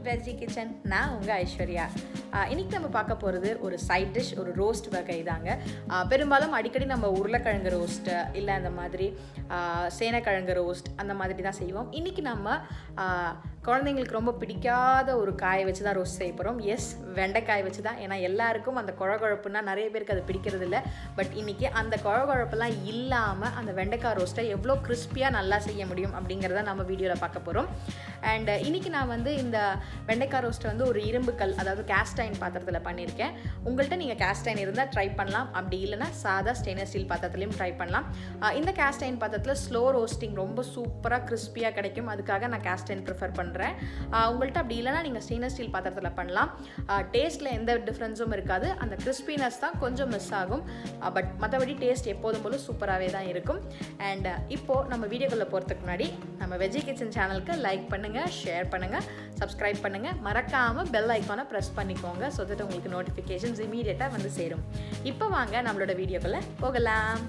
veggie kitchen நான் உங்கள் ஐஸ்வர்யா ஆஹ் இன்னைக்கு நம்ம பார்க்க போகிறது ஒரு சைட் டிஷ் ஒரு ரோஸ்ட் வகை தாங்க ஆஹ் பெரும்பாலும் அடிக்கடி நம்ம உருளைக்கிழங்கு ரோஸ்ட்டு இல்லை அந்த மாதிரி ஆஹ் சேனைக்கிழங்கு ரோஸ்ட் அந்த மாதிரி தான் செய்வோம் இன்றைக்கி நம்ம ஆஹ் குழந்தைங்களுக்கு ரொம்ப பிடிக்காத ஒரு காயை வச்சு தான் ரோஸ்ட் செய்ய போகிறோம் எஸ் வெண்டைக்காய் வச்சு தான் ஏன்னா எல்லாருக்கும் அந்த குழகுழப்புனா நிறைய பேருக்கு அது பிடிக்கிறது இல்லை பட் இன்றைக்கி அந்த குழகுழப்பெல்லாம் இல்லாமல் அந்த வெண்டைக்காய் ரோஸ்ட்டை எவ்வளோ கிறிஸ்பியாக நல்லா செய்ய முடியும் அப்படிங்கிறத நம்ம வீடியோவில் பார்க்க போகிறோம் அண்ட் இன்றைக்கி நான் வந்து இந்த வெண்டைக்காய் ரோஸ்ட்டை வந்து ஒரு இரும்பு கல் அதாவது கேஸ்ட் அயன் பாத்திரத்தில் பண்ணியிருக்கேன் உங்கள்கிட்ட நீங்கள் கேஸ்ட் அயன் இருந்தால் ட்ரை பண்ணலாம் அப்படி இல்லைன்னா சாதா ஸ்டெயின்லெஸ் ஸ்டீல் பாத்திரத்துலையும் ட்ரை பண்ணலாம் ஆஹ் இந்த கேஸ்ட் அயன் பாத்திரத்தில் ஸ்லோ ரோஸ்டிங் ரொம்ப சூப்பராக கிறிஸ்பியாக கிடைக்கும் அதுக்காக நான் கேஸ்ட் அயன் ப்ரிஃபர் பண்ணுறேன் உங்கள்கிட்ட அப்படி இல்லைன்னா நீங்கள் ஸ்டெயின்லெஸ் ஸ்டீல் பாத்திரத்தில் பண்ணலாம் டேஸ்ட்டில் எந்த டிஃப்ரென்ஸும் இருக்காது அந்த கிறிஸ்பினஸ் தான் கொஞ்சம் மிஸ் ஆகும் பட் மற்றபடி டேஸ்ட் எப்போதும் போல சூப்பராகவே தான் இருக்கும் அண்ட் இப்போது நம்ம வீடியோக்குள்ளே போகிறதுக்கு முன்னாடி நம்ம வெஜ்ஜி கிச்சன் சேனலுக்கு லைக் பண்ணுங்கள் ஷேர் பண்ணுங்கள் சப்ஸ்கிரைப் பண்ணுங்கள் மறக்காமல் பெல் ஐக்கானை ப்ரெஸ் பண்ணிக்கோங்க ஸோ தட் உங்களுக்கு நோட்டிஃபிகேஷன்ஸ் இமீடியட்டாக வந்து சேரும் இப்போ வாங்க நம்மளோட வீடியோக்குள்ளே போகலாம்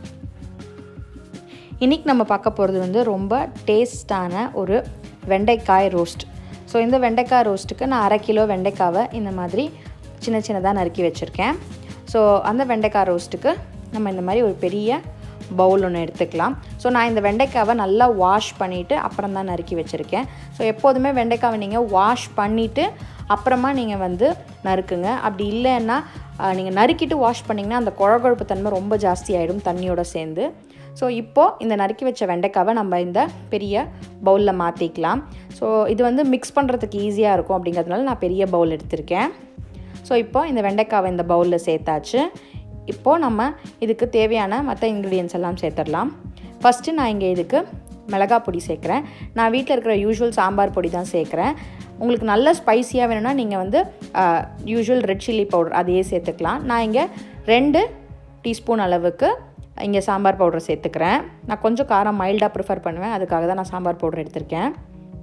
இன்றைக்கி நம்ம பார்க்க போகிறது வந்து ரொம்ப டேஸ்டான ஒரு வெண்டைக்காய் ரோஸ்ட் ஸோ இந்த வெண்டைக்காய் ரோஸ்ட்டுக்கு நான் அரை கிலோ வெண்டைக்காவை இந்த மாதிரி சின்ன சின்னதாக நறுக்கி வச்சுருக்கேன் ஸோ அந்த வெண்டைக்காய் ரோஸ்ட்டுக்கு நம்ம இந்த மாதிரி ஒரு பெரிய பவுல் ஒன்று எடுத்துக்கலாம் ஸோ நான் இந்த வெண்டைக்காவை நல்லா வாஷ் பண்ணிவிட்டு அப்புறம் தான் நறுக்கி வச்சுருக்கேன் ஸோ எப்போதுமே வெண்டைக்காவை நீங்கள் வாஷ் பண்ணிவிட்டு அப்புறமா நீங்கள் வந்து நறுக்குங்க அப்படி இல்லைன்னா நீங்கள் நறுக்கிட்டு வாஷ் பண்ணிங்கன்னா அந்த குழகுழப்பு தன்மை ரொம்ப ஜாஸ்தி ஆகிடும் தண்ணியோட சேர்ந்து ஸோ இப்போது இந்த நறுக்கி வச்ச வெண்டைக்காவை நம்ம இந்த பெரிய பவுலில் மாற்றிக்கலாம் ஸோ இது வந்து மிக்ஸ் பண்ணுறதுக்கு ஈஸியாக இருக்கும் அப்படிங்கிறதுனால நான் பெரிய பவுல் எடுத்திருக்கேன் ஸோ இப்போ இந்த வெண்டைக்காவை இந்த பவுலில் சேர்த்தாச்சு இப்போது நம்ம இதுக்கு தேவையான மற்ற இன்க்ரீடியன்ஸ் எல்லாம் சேர்த்துடலாம் ஃபஸ்ட்டு நான் இங்கே இதுக்கு மிளகாய் பொடி சேர்க்குறேன் நான் வீட்டில் இருக்கிற யூஷுவல் சாம்பார் பொடி தான் சேர்க்குறேன் உங்களுக்கு நல்ல ஸ்பைஸியாக வேணும்னா நீங்கள் வந்து யூஷுவல் ரெட் சில்லி பவுடர் அதையே சேர்த்துக்கலாம் நான் இங்கே ரெண்டு டீஸ்பூன் அளவுக்கு இங்கே சாம்பார் பவுடர் சேர்த்துக்கிறேன் நான் கொஞ்சம் காரம் மைல்டாக ப்ரிஃபர் பண்ணுவேன் அதுக்காக தான் நான் சாம்பார் பவுடர் எடுத்திருக்கேன்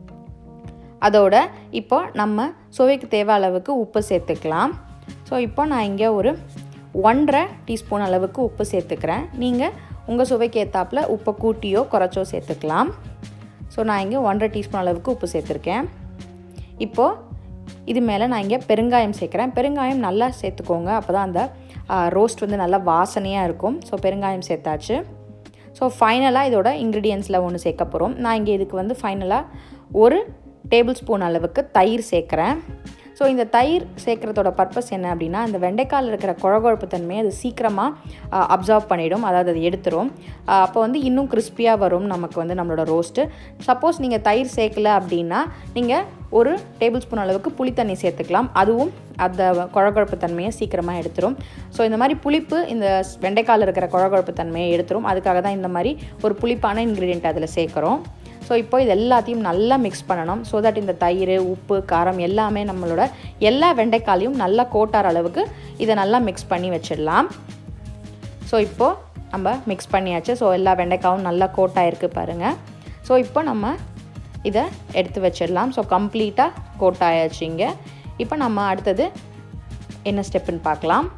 அதோட இப்போ நம்ம சுவைக்கு தேவை அளவுக்கு உப்பு சேர்த்துக்கலாம் ஸோ இப்போ நான் இங்கே ஒரு ஒன்றரை டீஸ்பூன் அளவுக்கு உப்பு சேர்த்துக்கிறேன் நீங்கள் உங்கள் சுவைக்கு ஏற்றாப்பில் உப்பை கூட்டியோ குறைச்சோ சேர்த்துக்கலாம் ஸோ நான் இங்கே ஒன்றரை டீஸ்பூன் அளவுக்கு உப்பு சேர்த்துருக்கேன் இப்போது இது மேலே நான் இங்கே பெருங்காயம் சேர்க்குறேன் பெருங்காயம் நல்லா சேர்த்துக்கோங்க அப்போ தான் அந்த ரோஸ்ட் வந்து நல்லா வாசனையாக இருக்கும் ஸோ பெருங்காயம் சேர்த்தாச்சு ஸோ ஃபைனலாக இதோட இன்க்ரீடியன்ஸில் ஒன்று சேர்க்க போகிறோம் நான் இங்கே இதுக்கு வந்து ஃபைனலாக ஒரு டேபிள் ஸ்பூன் அளவுக்கு தயிர் சேர்க்குறேன் ஸோ இந்த தயிர் சேர்க்குறதோட பர்பஸ் என்ன அப்படின்னா இந்த வெண்டைக்காயில் இருக்கிற குழகுழப்பு தன்மையை அது சீக்கிரமாக அப்சர்வ் பண்ணிடும் அதாவது அது எடுத்துரும் அப்போ வந்து இன்னும் கிறிஸ்பியாக வரும் நமக்கு வந்து நம்மளோட ரோஸ்ட்டு சப்போஸ் நீங்கள் தயிர் சேர்க்கல அப்படின்னா நீங்கள் ஒரு டேபிள் ஸ்பூன் அளவுக்கு புளி தண்ணி சேர்த்துக்கலாம் அதுவும் அந்த குழகுழப்பு தன்மையை சீக்கிரமாக எடுத்துரும் ஸோ இந்த மாதிரி புளிப்பு இந்த வெண்டைக்காயில் இருக்கிற குழகுழப்பு தன்மையை எடுத்துரும் அதுக்காக தான் இந்த மாதிரி ஒரு புளிப்பான இன்க்ரீடியண்ட் அதில் சேர்க்குறோம் ஸோ இப்போ இது எல்லாத்தையும் நல்லா மிக்ஸ் பண்ணணும் ஸோ தட் இந்த தயிர் உப்பு காரம் எல்லாமே நம்மளோட எல்லா வெண்டைக்காலையும் நல்லா கோட்டார் அளவுக்கு இதை நல்லா மிக்ஸ் பண்ணி வச்சிடலாம் ஸோ இப்போது நம்ம மிக்ஸ் பண்ணியாச்சு ஸோ எல்லா வெண்டைக்காயும் நல்லா கோட்டாயிருக்கு பாருங்கள் ஸோ இப்போ நம்ம இதை எடுத்து வச்சிடலாம் ஸோ கம்ப்ளீட்டாக கோட்டாயாச்சு இங்கே இப்போ நம்ம அடுத்தது என்ன ஸ்டெப்புன்னு பார்க்கலாம்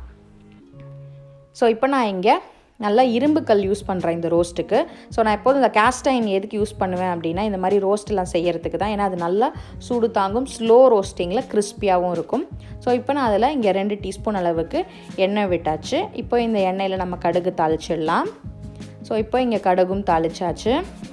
ஸோ இப்போ நான் இங்கே நல்லா இரும்பு கல் யூஸ் பண்ணுறேன் இந்த ரோஸ்ட்டுக்கு ஸோ நான் எப்போதும் இந்த கேஸ்ட் அயன் எதுக்கு யூஸ் பண்ணுவேன் அப்படின்னா இந்த மாதிரி ரோஸ்ட்லாம் செய்யறதுக்கு தான் ஏன்னா அது நல்லா சூடு தாங்கும் ஸ்லோ ரோஸ்டிங்கில் கிறிஸ்பியாகவும் இருக்கும் ஸோ இப்போ நான் அதில் இங்கே ரெண்டு டீஸ்பூன் அளவுக்கு எண்ணெய் விட்டாச்சு இப்போ இந்த எண்ணெயில் நம்ம கடுகு தாளிச்சிடலாம் ஸோ இப்போ இங்கே கடுகும் தாளிச்சாச்சு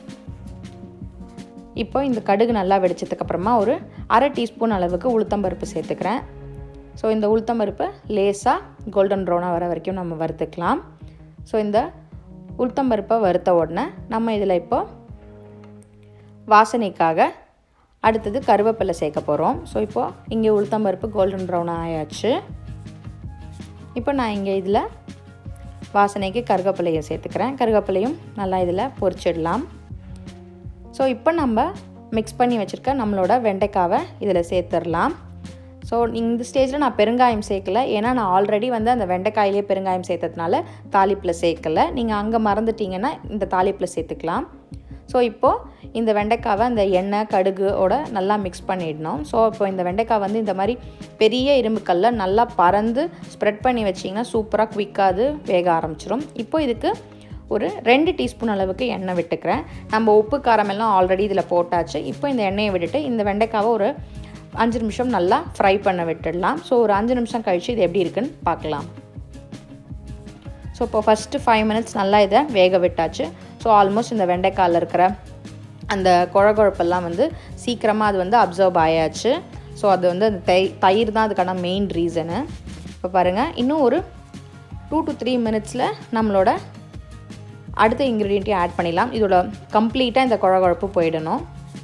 இப்போ இந்த கடுகு நல்லா வெடிச்சதுக்கப்புறமா ஒரு அரை டீஸ்பூன் அளவுக்கு உளுத்தம்பருப்பு சேர்த்துக்கிறேன் ஸோ இந்த உளுத்தம்பருப்பு லேசாக கோல்டன் ப்ரௌனாக வர வரைக்கும் நம்ம வறுத்துக்கலாம் ஸோ இந்த உளுத்தம்பருப்பை வறுத்த உடனே நம்ம இதில் இப்போ வாசனைக்காக அடுத்தது கருவேப்பிலை சேர்க்க போகிறோம் ஸோ இப்போது இங்கே உளுத்தம்பருப்பு கோல்டன் ப்ரௌன் ஆயாச்சு இப்போ நான் இங்கே இதில் வாசனைக்கு கருவேப்பிலையை சேர்த்துக்கிறேன் கருவேப்பிலையும் நல்லா இதில் பொரிச்சிடலாம் ஸோ இப்போ நம்ம மிக்ஸ் பண்ணி வச்சுருக்க நம்மளோட வெண்டைக்காவை இதில் சேர்த்துடலாம் ஸோ இந்த ஸ்டேஜில் நான் பெருங்காயம் சேர்க்கல ஏன்னா நான் ஆல்ரெடி வந்து அந்த வெண்டைக்காயிலே பெருங்காயம் சேர்த்ததுனால தாளிப்பில் சேர்க்கல நீங்கள் அங்கே மறந்துட்டீங்கன்னா இந்த தாளிப்பில் சேர்த்துக்கலாம் ஸோ இப்போது இந்த வெண்டைக்காவை அந்த எண்ணெய் கடுகுவோட நல்லா மிக்ஸ் பண்ணிடணும் ஸோ இப்போ இந்த வெண்டைக்காய் வந்து இந்த மாதிரி பெரிய இரும்புக்கல்ல நல்லா பறந்து ஸ்ப்ரெட் பண்ணி வச்சிங்கன்னா சூப்பராக குவிக்காக அது வேக ஆரம்பிச்சிடும் இப்போ இதுக்கு ஒரு ரெண்டு டீஸ்பூன் அளவுக்கு எண்ணெய் விட்டுக்கிறேன் நம்ம உப்பு காரம் எல்லாம் ஆல்ரெடி இதில் போட்டாச்சு இப்போ இந்த எண்ணெயை விட்டுட்டு இந்த வெண்டைக்காவை ஒரு அஞ்சு நிமிஷம் நல்லா ஃப்ரை பண்ண விட்டுடலாம் ஸோ ஒரு அஞ்சு நிமிஷம் கழித்து இது எப்படி இருக்குன்னு பார்க்கலாம் ஸோ இப்போ ஃபஸ்ட்டு ஃபைவ் மினிட்ஸ் நல்லா இதை வேக விட்டாச்சு ஸோ ஆல்மோஸ்ட் இந்த வெண்டைக்காயில் இருக்கிற அந்த குழகுழப்பெல்லாம் வந்து சீக்கிரமாக அது வந்து அப்சர்வ் ஆயாச்சு ஸோ அது வந்து அந்த தை தயிர் தான் அதுக்கான மெயின் ரீசனு இப்போ பாருங்கள் இன்னும் ஒரு டூ டு த்ரீ மினிட்ஸில் நம்மளோட அடுத்த இன்க்ரீடியண்ட்டையும் ஆட் பண்ணிடலாம் இதோட கம்ப்ளீட்டாக இந்த குழகுழப்பு போயிடணும்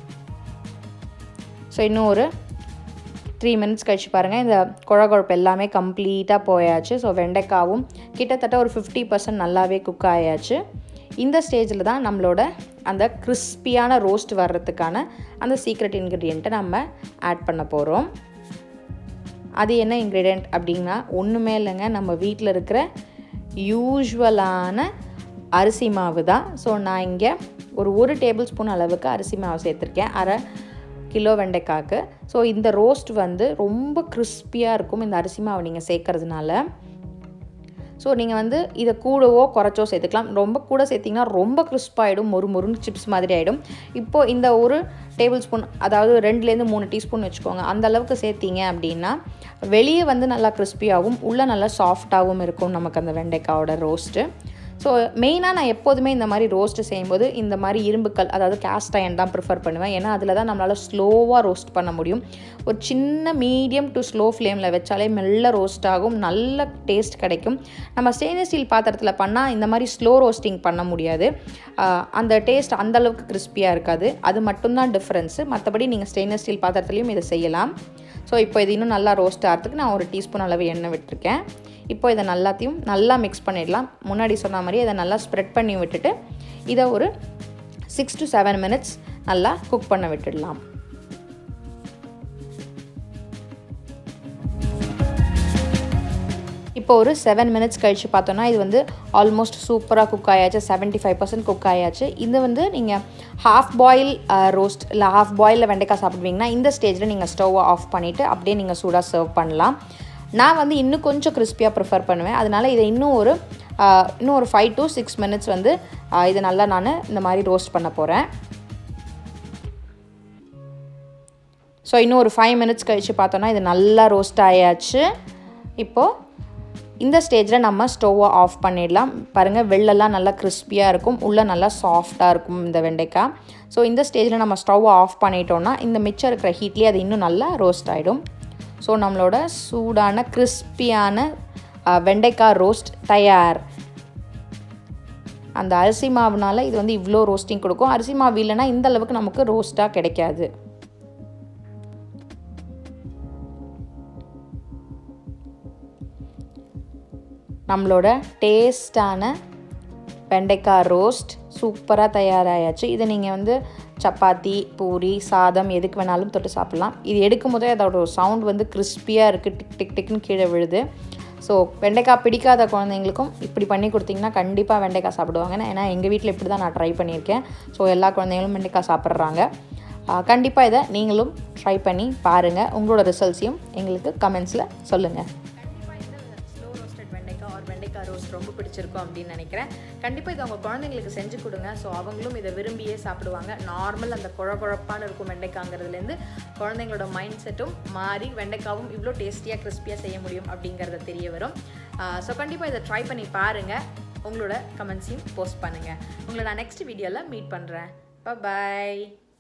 ஸோ இன்னும் ஒரு த்ரீ மினிட்ஸ் கழிச்சு பாருங்கள் இந்த குழகுழப்பு எல்லாமே கம்ப்ளீட்டாக போயாச்சு ஸோ வெண்டைக்காவும் கிட்டத்தட்ட ஒரு ஃபிஃப்டி பர்சன்ட் நல்லாவே குக் ஆயாச்சு இந்த ஸ்டேஜில் தான் நம்மளோட அந்த கிறிஸ்பியான ரோஸ்ட் வர்றதுக்கான அந்த சீக்ரெட் இன்க்ரீடியண்ட்டை நம்ம ஆட் பண்ண போகிறோம் அது என்ன இன்க்ரீடியண்ட் அப்படின்னா ஒன்றுமே இல்லைங்க நம்ம வீட்டில் இருக்கிற யூஸ்வலான அரிசி மாவு தான் ஸோ நான் இங்கே ஒரு ஒரு டேபிள் ஸ்பூன் அளவுக்கு அரிசி மாவு சேர்த்துருக்கேன் அரை கிலோ வெண்டைக்காய்க்கு ஸோ இந்த ரோஸ்ட் வந்து ரொம்ப கிறிஸ்பியாக இருக்கும் இந்த அரிசி மாவு நீங்கள் சேர்க்கறதுனால ஸோ நீங்கள் வந்து இதை கூடவோ குறைச்சோ சேர்த்துக்கலாம் ரொம்ப கூட சேர்த்திங்கன்னா ரொம்ப கிறிஸ்பாகிடும் மொறு மொறுன்னு சிப்ஸ் மாதிரி ஆகிடும் இப்போது இந்த ஒரு டேபிள் ஸ்பூன் அதாவது ரெண்டுலேருந்து மூணு டீஸ்பூன் வச்சுக்கோங்க அந்த அளவுக்கு சேர்த்திங்க அப்படின்னா வெளியே வந்து நல்லா கிறிஸ்பியாகவும் உள்ளே நல்லா சாஃப்டாகவும் இருக்கும் நமக்கு அந்த வெண்டைக்காவோட ரோஸ்ட்டு ஸோ மெயினாக நான் எப்போதுமே இந்த மாதிரி ரோஸ்ட்டு செய்யும்போது இந்த மாதிரி இரும்புக்கல் அதாவது கேஸ்ட் அயன் தான் ப்ரிஃபர் பண்ணுவேன் ஏன்னா அதில் தான் நம்மளால் ஸ்லோவாக ரோஸ்ட் பண்ண முடியும் ஒரு சின்ன மீடியம் டு ஸ்லோ ஃப்ளேமில் வச்சாலே மெல்ல ரோஸ்ட் ஆகும் நல்ல டேஸ்ட் கிடைக்கும் நம்ம ஸ்டெயின்லெஸ் ஸ்டீல் பாத்திரத்தில் பண்ணால் இந்த மாதிரி ஸ்லோ ரோஸ்டிங் பண்ண முடியாது அந்த டேஸ்ட் அந்தளவுக்கு கிறிஸ்பியாக இருக்காது அது மட்டும்தான் டிஃப்ரென்ஸு மற்றபடி நீங்கள் ஸ்டெயின்லெஸ் ஸ்டீல் பாத்திரத்துலையும் இதை செய்யலாம் ஸோ இப்போ இது இன்னும் நல்லா ரோஸ்ட் ஆகிறதுக்கு நான் ஒரு டீஸ்பூன் அளவு எண்ணெய் விட்டுருக்கேன் இப்போ இதை நல்லாத்தையும் நல்லா மிக்ஸ் பண்ணிடலாம் முன்னாடி சொன்ன மாதிரி இதை நல்லா ஸ்ப்ரெட் பண்ணி விட்டுட்டு இதை ஒரு சிக்ஸ் டு செவன் மினிட்ஸ் நல்லா குக் பண்ண விட்டுடலாம் இப்போ ஒரு செவன் மினிட்ஸ் கழித்து பார்த்தோன்னா இது வந்து ஆல்மோஸ்ட் சூப்பராக குக் ஆயாச்சு செவன்ட்டி ஃபைவ் பர்சன்ட் குக் ஆயாச்சு இது வந்து நீங்கள் ஹாஃப் பாயில் ரோஸ்ட் இல்லை ஹாஃப் பாயிலில் வெண்டைக்காய் சாப்பிடுவீங்கன்னா இந்த ஸ்டேஜில் நீங்கள் ஸ்டவ்வை ஆஃப் பண்ணிவிட்டு அப்படியே நீங்கள் சூடாக சர்வ் பண்ணலாம் நான் வந்து இன்னும் கொஞ்சம் கிறிஸ்பியாக ப்ரிஃபர் பண்ணுவேன் அதனால் இதை இன்னும் ஒரு இன்னும் ஒரு ஃபைவ் டு சிக்ஸ் மினிட்ஸ் வந்து இதை நல்லா நான் இந்த மாதிரி ரோஸ்ட் பண்ண போகிறேன் ஸோ இன்னும் ஒரு ஃபைவ் மினிட்ஸ் கழித்து பார்த்தோன்னா இது நல்லா ரோஸ்ட் ஆயாச்சு இப்போது இந்த ஸ்டேஜில் நம்ம ஸ்டவ்வை ஆஃப் பண்ணிடலாம் பாருங்கள் வெளிலலாம் நல்லா கிறிஸ்பியாக இருக்கும் உள்ளே நல்லா சாஃப்டாக இருக்கும் இந்த வெண்டைக்காய் ஸோ இந்த ஸ்டேஜில் நம்ம ஸ்டவ்வை ஆஃப் பண்ணிட்டோன்னா இந்த மிச்சம் இருக்கிற ஹீட்லேயே அது இன்னும் நல்லா ரோஸ்ட் ஆகிடும் ஸோ நம்மளோட சூடான கிறிஸ்பியான வெண்டைக்காய் ரோஸ்ட் தயார் அந்த அரிசி மாவுனால இது வந்து இவ்வளோ ரோஸ்டிங் கொடுக்கும் அரிசி மாவு இல்லைன்னா இந்த அளவுக்கு நமக்கு ரோஸ்ட்டாக கிடைக்காது நம்மளோட டேஸ்டான வெண்டைக்காய் ரோஸ்ட் சூப்பராக தயாராகியாச்சு இதை நீங்கள் வந்து சப்பாத்தி பூரி சாதம் எதுக்கு வேணாலும் தொட்டு சாப்பிட்லாம் இது எடுக்கும் போதே அதோட ஒரு சவுண்ட் வந்து கிறிஸ்பியாக இருக்குது டிக் டிக் டிக்னு கீழே விழுது ஸோ வெண்டைக்காய் பிடிக்காத குழந்தைங்களுக்கும் இப்படி பண்ணி கொடுத்தீங்கன்னா கண்டிப்பாக வெண்டைக்காய் சாப்பிடுவாங்க ஏன்னா எங்கள் வீட்டில் இப்படி தான் நான் ட்ரை பண்ணியிருக்கேன் ஸோ எல்லா குழந்தைங்களும் வெண்டைக்காய் சாப்பிட்றாங்க கண்டிப்பாக இதை நீங்களும் ட்ரை பண்ணி பாருங்கள் உங்களோட ரிசல்ட்ஸையும் எங்களுக்கு கமெண்ட்ஸில் சொல்லுங்கள் வெண்டைக்காய் ரோஸ்ட் ரொம்ப பிடிச்சிருக்கும் அப்படின்னு நினைக்கிறேன் கண்டிப்பாக இதை உங்கள் குழந்தைங்களுக்கு செஞ்சு கொடுங்க ஸோ அவங்களும் இதை விரும்பியே சாப்பிடுவாங்க நார்மல் அந்த குழ குழப்பான இருக்கும் வெண்டைக்காங்கிறதுலேருந்து குழந்தைங்களோட மைண்ட் செட்டும் மாறி வெண்டைக்காவும் இவ்வளோ டேஸ்டியாக கிறிஸ்பியாக செய்ய முடியும் அப்படிங்கிறத தெரிய வரும் ஸோ கண்டிப்பாக இதை ட்ரை பண்ணி பாருங்கள் உங்களோட கமெண்ட்ஸையும் போஸ்ட் பண்ணுங்கள் உங்களை நான் நெக்ஸ்ட் வீடியோவில் மீட் பண்ணுறேன் பாய்